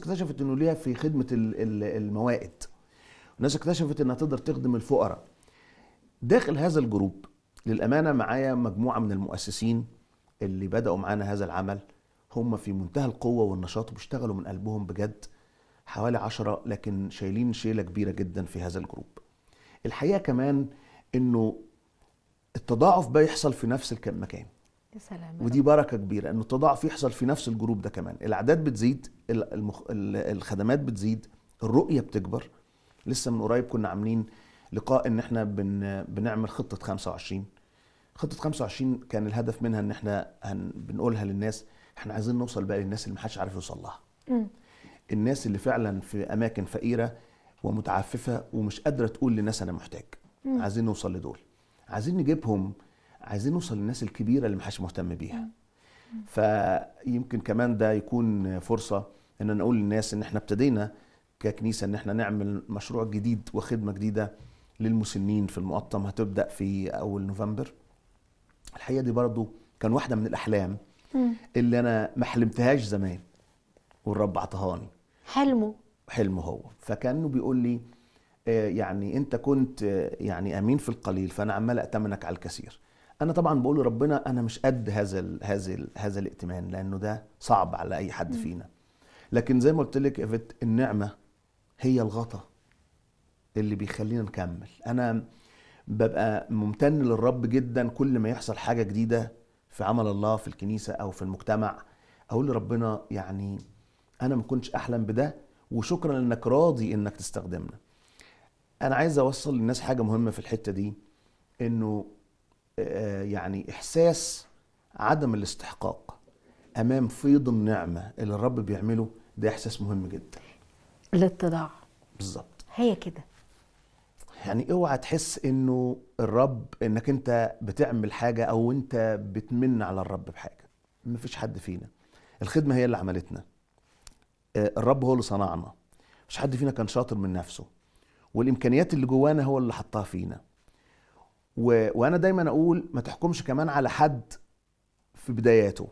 اكتشفت انه ليها في خدمه ال- ال- الموائد الناس اكتشفت انها تقدر تخدم الفقراء داخل هذا الجروب للامانه معايا مجموعه من المؤسسين اللي بداوا معانا هذا العمل هم في منتهى القوه والنشاط وبيشتغلوا من قلبهم بجد حوالي عشرة لكن شايلين شيله كبيره جدا في هذا الجروب الحقيقه كمان انه التضاعف بقى يحصل في نفس الك- المكان يا سلام يا ودي بركه كبيره انه التضاعف يحصل في نفس الجروب ده كمان الاعداد بتزيد ال- المخ... ال- الخدمات بتزيد الرؤيه بتكبر لسه من قريب كنا عاملين لقاء ان احنا بن... بنعمل خطه 25 خطه 25 كان الهدف منها ان احنا هن... بنقولها للناس احنا عايزين نوصل بقى للناس اللي محدش عارف يوصل لها مم. الناس اللي فعلا في اماكن فقيره ومتعففه ومش قادره تقول للناس انا محتاج مم. عايزين نوصل لدول عايزين نجيبهم عايزين نوصل للناس الكبيره اللي محدش مهتم بيها فيمكن كمان ده يكون فرصه ان نقول للناس ان احنا ابتدينا ككنيسه ان احنا نعمل مشروع جديد وخدمه جديده للمسنين في المقطم هتبدا في اول نوفمبر الحقيقه دي برضو كان واحده من الاحلام مم. اللي انا ما حلمتهاش زمان والرب عطهاني حلمه حلمه هو فكانه بيقول لي آه، يعني انت كنت آه، يعني امين في القليل فانا عمال اتمنك على الكثير انا طبعا بقول لربنا انا مش قد هذا ال هذا ال هذا الائتمان لانه ده صعب على اي حد فينا لكن زي ما قلت لك يا فت النعمه هي الغطا اللي بيخلينا نكمل انا ببقى ممتن للرب جدا كل ما يحصل حاجه جديده في عمل الله في الكنيسه او في المجتمع اقول لربنا يعني انا ما كنتش احلم بده وشكرا انك راضي انك تستخدمنا انا عايز اوصل للناس حاجه مهمه في الحته دي انه آه، يعني احساس عدم الاستحقاق امام فيض النعمه اللي الرب بيعمله ده احساس مهم جدا الاتضاع بالظبط هي كده يعني اوعى تحس انه الرب انك انت بتعمل حاجه او انت بتمن على الرب بحاجه مفيش حد فينا الخدمه هي اللي عملتنا آه، الرب هو اللي صنعنا مش حد فينا كان شاطر من نفسه والامكانيات اللي جوانا هو اللي حطها فينا و... وانا دايما اقول ما تحكمش كمان على حد في بداياته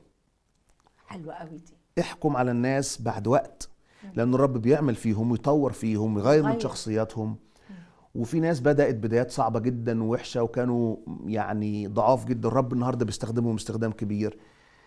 حلوه قوي دي احكم على الناس بعد وقت لان الرب بيعمل فيهم ويطور فيهم ويغير من يغير. شخصياتهم وفي ناس بدات بدايات صعبه جدا ووحشه وكانوا يعني ضعاف جدا الرب النهارده بيستخدمهم استخدام كبير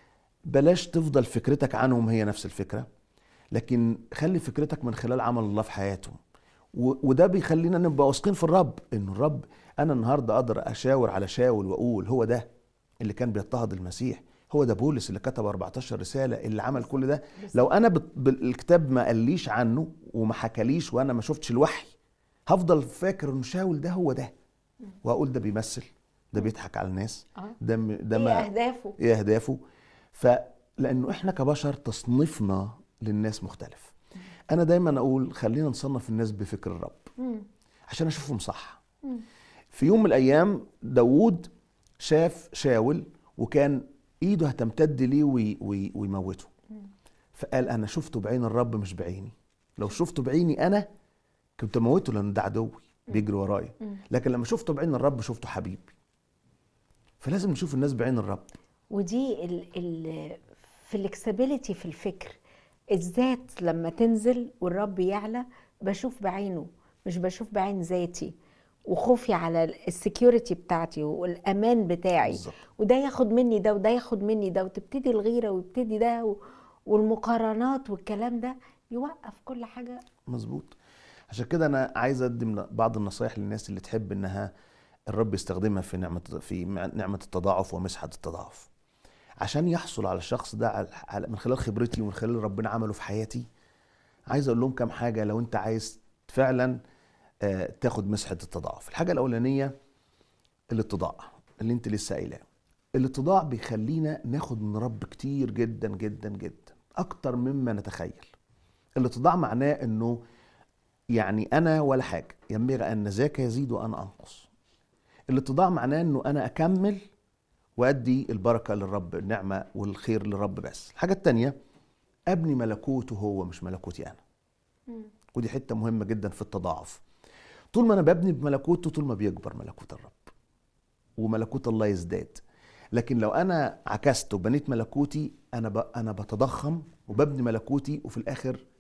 بلاش تفضل فكرتك عنهم هي نفس الفكره لكن خلي فكرتك من خلال عمل الله في حياتهم و- وده بيخلينا نبقى واثقين في الرب انه الرب انا النهارده اقدر اشاور على شاول واقول هو ده اللي كان بيضطهد المسيح هو ده بولس اللي كتب 14 رساله اللي عمل كل ده لو انا بت- بالكتاب ما قاليش عنه وما حكاليش وانا ما شفتش الوحي هفضل فاكر ان شاول ده هو ده واقول ده بيمثل ده بيضحك على الناس اه ده م- ده ايه ما اهدافه ايه اهدافه فلانه احنا كبشر تصنيفنا للناس مختلف انا دايما اقول خلينا نصنف الناس بفكر الرب مم. عشان اشوفهم صح مم. في يوم من الايام داوود شاف شاول وكان ايده هتمتد ليه وي وي ويموته فقال انا شفته بعين الرب مش بعيني لو شفته بعيني انا كنت اموته لان ده عدوي بيجري ورايا مم. لكن لما شفته بعين الرب شفته حبيبي فلازم نشوف الناس بعين الرب ودي الفلكسبيليتي في الفكر الذات لما تنزل والرب يعلى بشوف بعينه مش بشوف بعين ذاتي وخوفي على السكيورتي بتاعتي والامان بتاعي بالظبط. وده ياخد مني ده وده ياخد مني ده وتبتدي الغيره ويبتدي ده و- والمقارنات والكلام ده يوقف كل حاجه مظبوط عشان كده انا عايز اقدم بعض النصايح للناس اللي تحب انها الرب يستخدمها في نعمه في نعمه التضاعف ومسحه التضاعف عشان يحصل على الشخص ده على- على- من خلال خبرتي ومن خلال اللي ربنا عمله في حياتي عايز اقول لهم كام حاجه لو انت عايز فعلا آه، تاخد مسحه التضاعف الحاجه الاولانيه الاتضاع اللي انت لسه قايلاه الاتضاع بيخلينا ناخد من رب كتير جدا جدا جدا اكتر مما نتخيل الاتضاع معناه انه يعني انا ولا حاجه ينبغي ان ذاك يزيد وانا انقص الاتضاع معناه انه انا اكمل وادي البركه للرب النعمه والخير للرب بس الحاجه التانية ابني ملكوته هو مش ملكوتي انا ودي حته مهمه جدا في التضاعف طول ما انا ببني بملكوته طول ما بيكبر ملكوت الرب وملكوت الله يزداد لكن لو انا عكست وبنيت ملكوتي انا ب... انا بتضخم وببني ملكوتي وفي الاخر